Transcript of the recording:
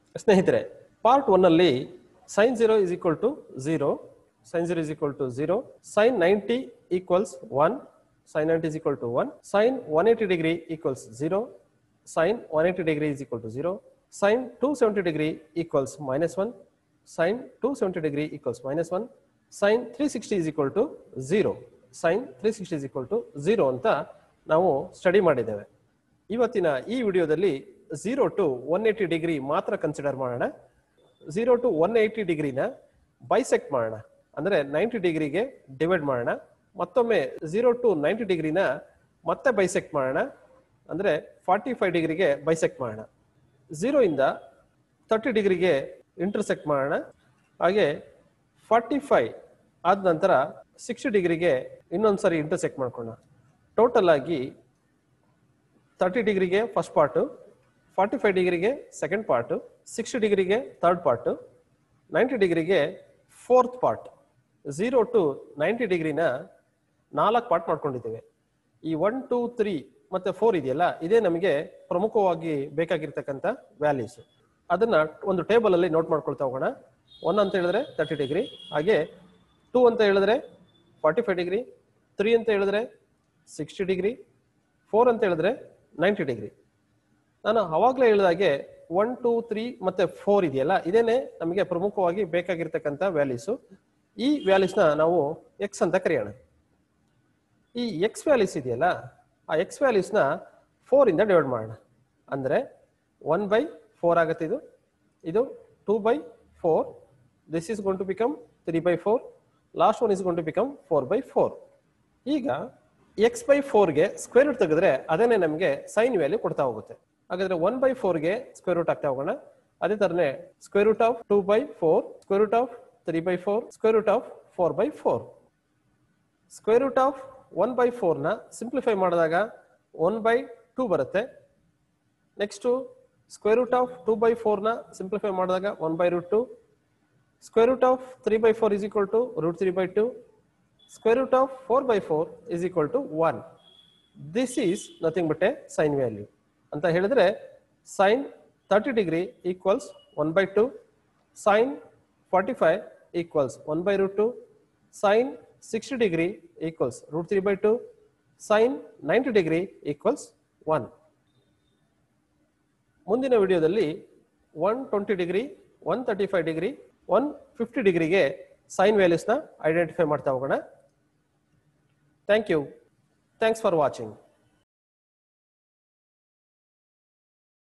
ಸ್ನೇಹಿತರೆ part one ಅಲ್ಲಿ sine zero is equal to zero sine zero is equal to zero sine ninety equals one sine ninety is equal to one sine one eighty degree equals zero sine one eighty degree is equal to zero sine two seventy degree equals minus one sine two seventy degree equals minus one sine three sixty is equal to zero sine three sixty is equal to zero ಅಂತ ನಾವು study ಮಾಡಿದ್ದೇವೆ ಇವತ್ತಿನ ಈ ವಿಡಿಯೋದಲ್ಲಿ zero to one eighty degree ಮಾತ್ರ consider ಮಾಡೋಣ zero to one eighty ಡಿಗ್ರಿನ bisect ಮಾಡೋಣ ಅಂದರೆ ನೈಂಟಿ ಡಿಗ್ರಿಗೆ ಡಿವೈಡ್ ಮಾಡೋಣ ಮತ್ತೊಮ್ಮೆ ಝೀರೋ ಟು ನೈಂಟಿ ಡಿಗ್ರಿನ ಮತ್ತೆ ಬೈಸೆಕ್ಟ್ ಮಾಡೋಣ ಅಂದರೆ ಫಾರ್ಟಿ ಫೈವ್ ಡಿಗ್ರಿಗೆ ಬೈಸೆಕ್ಟ್ ಮಾಡೋಣ ಝೀರೋ ಇಂದ ತರ್ಟಿ ಡಿಗ್ರಿಗೆ ಇಂಟರ್ಸೆಕ್ಟ್ ಮಾಡೋಣ ಹಾಗೆ ಫಾರ್ಟಿ ಫೈವ್ ಆದ ನಂತರ ಸಿಕ್ಸ್ಟಿ ಡಿಗ್ರಿಗೆ ಇನ್ನೊಂದು ಸರಿ ಇಂಟರ್ಸೆಕ್ಟ್ ಮಾಡ್ಕೊಳ್ಳೋಣ ಟೋಟಲ್ ಆಗಿ ತರ್ಟಿ ಡಿಗ್ರಿಗೆ ಫಸ್ಟ್ ಪಾರ್ಟು ಫಾರ್ಟಿ ಫೈವ್ ಡಿಗ್ರಿಗೆ ಸೆಕೆಂಡ್ ಪಾರ್ಟು ಸಿಕ್ಸ್ಟಿ ಡಿಗ್ರಿಗೆ ಥರ್ಡ್ ಪಾರ್ಟು ನೈಂಟಿ ಡಿಗ್ರಿಗೆ fourth part zero to ninety ಡಿಗ್ರಿನ ನಾಲ್ಕು ಪಾರ್ಟ್ ಮಾಡ್ಕೊಂಡಿದ್ದೇವೆ ಈ ಒನ್ ಟೂ ತ್ರೀ ಮತ್ತೆ ಫೋರ್ ಇದೆಯಲ್ಲ ಇದೇ ನಮಗೆ ಪ್ರಮುಖವಾಗಿ ಬೇಕಾಗಿರ್ತಕ್ಕಂಥ ವ್ಯಾಲ್ಯೂಸ್ ಅದನ್ನ ಒಂದು ಟೇಬಲ್ ಅಲ್ಲಿ ನೋಟ್ ಮಾಡ್ಕೊಳ್ತಾ ಹೋಗೋಣ ಒನ್ ಅಂತ ಹೇಳಿದ್ರೆ ತರ್ಟಿ ಡಿಗ್ರಿ ಹಾಗೆ ಟೂ ಅಂತ ಹೇಳಿದ್ರೆ ಫಾರ್ಟಿ ಫೈವ್ ಡಿಗ್ರಿ ತ್ರೀ ಅಂತ ಹೇಳಿದ್ರೆ ಸಿಕ್ಸ್ಟಿ ಡಿಗ್ರಿ ಫೋರ್ ಅಂತ ಹೇಳಿದ್ರೆ ನೈಂಟಿ ಡಿಗ್ರಿ ನಾನು ಅವಾಗಲೇ ಹೇಳಿದಾಗೆ ಒನ್ ಟೂ ತ್ರೀ ಮತ್ತೆ ಫೋರ್ ಇದೆಯಲ್ಲ ಇದೇನೆ ನಮಗೆ ಪ್ರಮುಖವಾಗಿ ಬೇಕಾಗಿರ್ತಕ್ಕಂಥ ವ್ಯಾಲ್ಯೂಸು ಈ ವ್ಯಾಲ್ಯೂಸ್ನ ನಾವು ಎಕ್ಸ್ ಅಂತ ಕರೆಯೋಣ ಈ ಎಕ್ಸ್ ವ್ಯಾಲ್ಯೂಸ್ ಇದೆಯಲ್ಲ ಆ ಎಕ್ಸ್ ವ್ಯಾಲ್ಯೂಸ್ನ ಫೋರ್ ಇಂದ ಡಿವೈಡ್ ಮಾಡೋಣ ಅಂದರೆ ಒನ್ ಬೈ ಫೋರ್ ಆಗುತ್ತೆ ಇದು ಇದು two by four this is going to become three by four last one is going to become four by four ಈಗ ಎಕ್ಸ್ ಬೈ ಫೋರ್ಗೆ ಸ್ಕ್ವೇರ್ ರೂಟ್ ತೆಗೆದ್ರೆ ಅದೇನೆ ನಮಗೆ ಸೈನ್ ವ್ಯಾಲ್ಯೂ ಕೊಡ್ತಾ ಹೋಗುತ್ತೆ ಹಾಗಾದ್ರೆ ಒನ್ ಬೈ ಫೋರ್ಗೆ ಸ್ಕ್ವೇರ್ ರೂಟ್ ಆಗ್ತಾ ಹೋಗೋಣ ಅದೇ ತರನೇ square root of two by four square root of three by four square root of four by four square root of one by ಫೋರ್ನ ಸಿಂಪ್ಲಿಫೈ ಮಾಡಿದಾಗ ಒನ್ ಬೈ ಟೂ ಬರುತ್ತೆ next square root of two by ಫೋರ್ನ simplify ಮಾಡಿದಾಗ one by root two square root of three by four is equal to root three by two square root of four by four is equal to one this is nothing but a sine value ಅಂತ ಹೇಳಿದ್ರೆ sine thirty degree equals one by two sine forty five equals one by root two sine sixty degree equals root three by two sine ninety degree equals one ಮುಂದಿನ ವಿಡಿಯೋದಲ್ಲಿ one twenty degree one thirty five degree one fifty ಡಿಗ್ರಿಗೆ sine ವ್ಯಾಲ್ಯೂಸ್ನ identify ಮಾಡ್ತಾ ಹೋಗೋಣ thank you thanks for watching